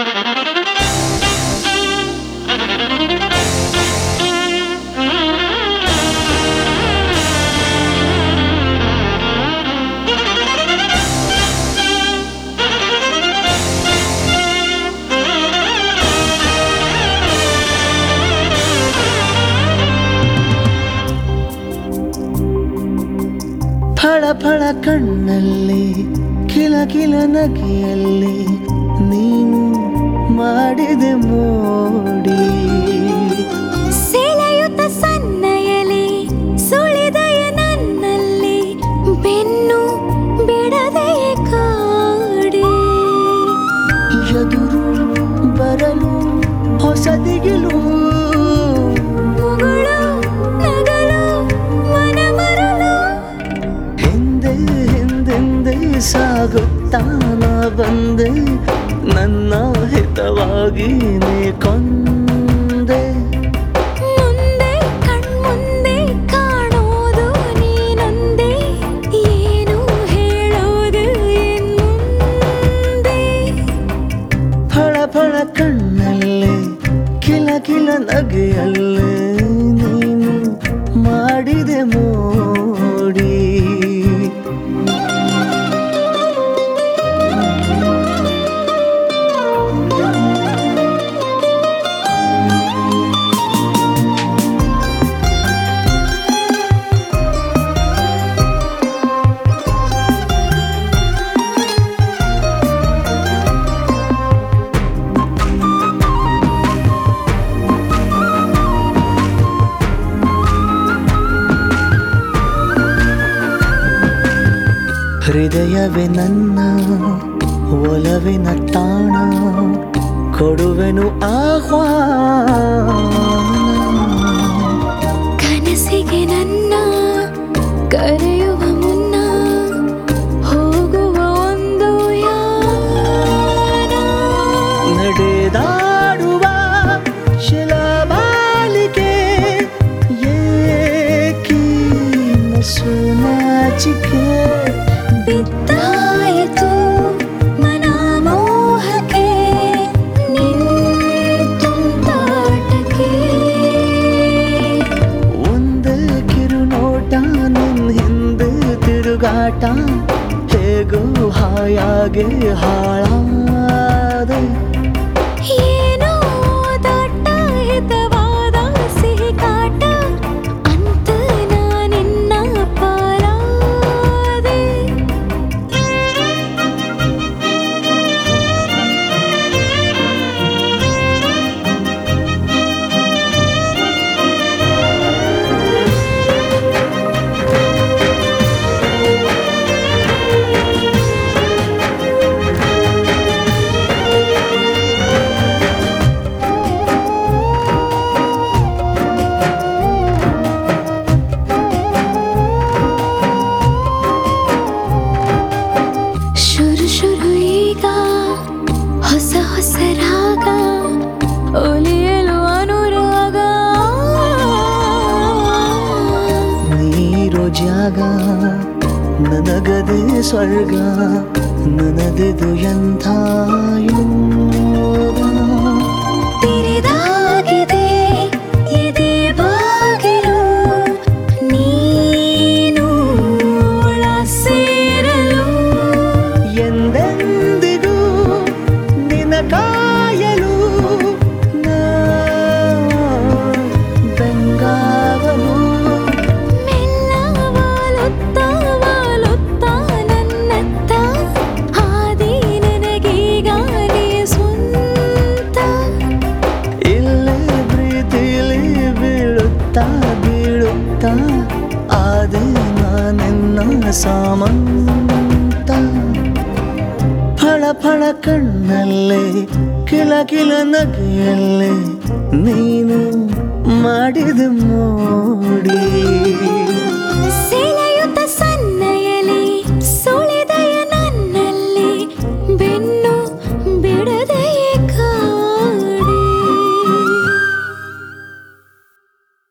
ಫಳ ಫಳ ಕಣ್ಣಲ್ಲಿ ಕಿಲ ಕಿಲ ನಗೆಯಲ್ಲಿ ನೀನು ಮಾಡಿದೆ ಮೋಡಿ ಸೆಳೆಯುತ್ತ ಸನ್ನಯಲಿ ಸುಳಿದಯ ನನ್ನಲ್ಲಿ ಬೆನ್ನು ಬಿಡದೆಯ ಕಾಡಿ ಎದುರು ಬರಲು ಹೊಸದಿಗಿಲು ಮುಗುಳು ನಗಲು ಮನ ಮರಳು ಹಿಂದೆ ಹಿಂದೆಂದೆ ಸಾಗುತ್ತಾ ನಾ ಬಂದೆ ನನ್ನ ಹಿತವಾಗಿ ನೀ ಕೊಂದೆ ಮುಂದೆ ಕಣ್ಮುಂದೆ ಕಾಣೋದು ನೀನೊಂದೇ ಏನು ಹೇಳೋದು ಎನ್ನುಂದೆ ಫಳ ಫಳ ಕಣ್ಣಲ್ಲೇ ಕಿಲ ಕಿಲ ನಗೆಯಲ್ಲೇ ನೀನು ಮಾಡಿದೆ ಮೋಡಿ ಹೃದಯವೇ ನನ್ನ ಒಲವಿನ ತಾಣ ಕೊಡುವೆನು ಆಹ್ವಾನ ಕನಸಿಗೆ ನನ್ನ ಕರೆಯುವ ಮುನ್ನ ಹೋಗುವ ಒಂದು ಯಾನ ನಡೆದಾಡುವ ಶಿಲಾಬಾಲಿಕೆ ಏಕಿ ಸುನಾಚಿಕೆ ಬಿದ್ದಾಯಿತು ಮನಮೋಹಕ್ಕೆ ನಿಂತುಂಟಾಟಕ್ಕೆ ಒಂದೇ ಕಿರುನೋಟ ನಿನ್ ಹಿಂದೆ ತಿರುಗಾಟ ಹೇಗೋ ಹಾಯಾಗೆ ಹಾಳಾದೆ ಏನೋ ದಟ್ಟ ಹಿತವಾದ ಸಿಹಿ ಕಾಟ ಅಂತ ನಾನಿನ್ನ ಪಾಲಾದೆ ಶುರು ಶುರು ಈಗ ಹೊಸ ಹೊಸ ರಾಗ ಒಲಿಯಲು ಅನುರಾಗ ನೀರೋ ಜಾಗ ನನಗದೆ ಸ್ವರ್ಗ ನನದಿದು ಎಂಥ ಯೋಗ ತಿರಿದಾಗಿದೆ ಎದೆ ಬಾಗಿಲು ನೀನು ಒಳ ಸೇರಲು ಎಂದೆಂದಿಗೂ ನಿನ ಕಾಯಲು ನಾ ಬೆಂಗಾವಲು ಮೆಲ್ಲ ವಾಲುತ್ತ ವಾಲುತ್ತ ನನ್ನತ್ತ ಹಾದಿ ನನಗೀಗ ನೀ ಸ್ವಂತ ಇಲ್ಲೇ ಪ್ರೀತಿಲಿ ಬೀಳುತ್ತಾ ಬೀಳುತ್ತಾ ಆದೆ ನಾನೆನ್ನ ಸಾಮಂತ ಫಳ ಫಳ ಕಣ್ಣಲ್ಲೇ ಕಿಲ ಕಿಲ ನಗೆಯಲ್ಲೇ ನೀನು ಮಾಡಿದ ಮೋಡಿ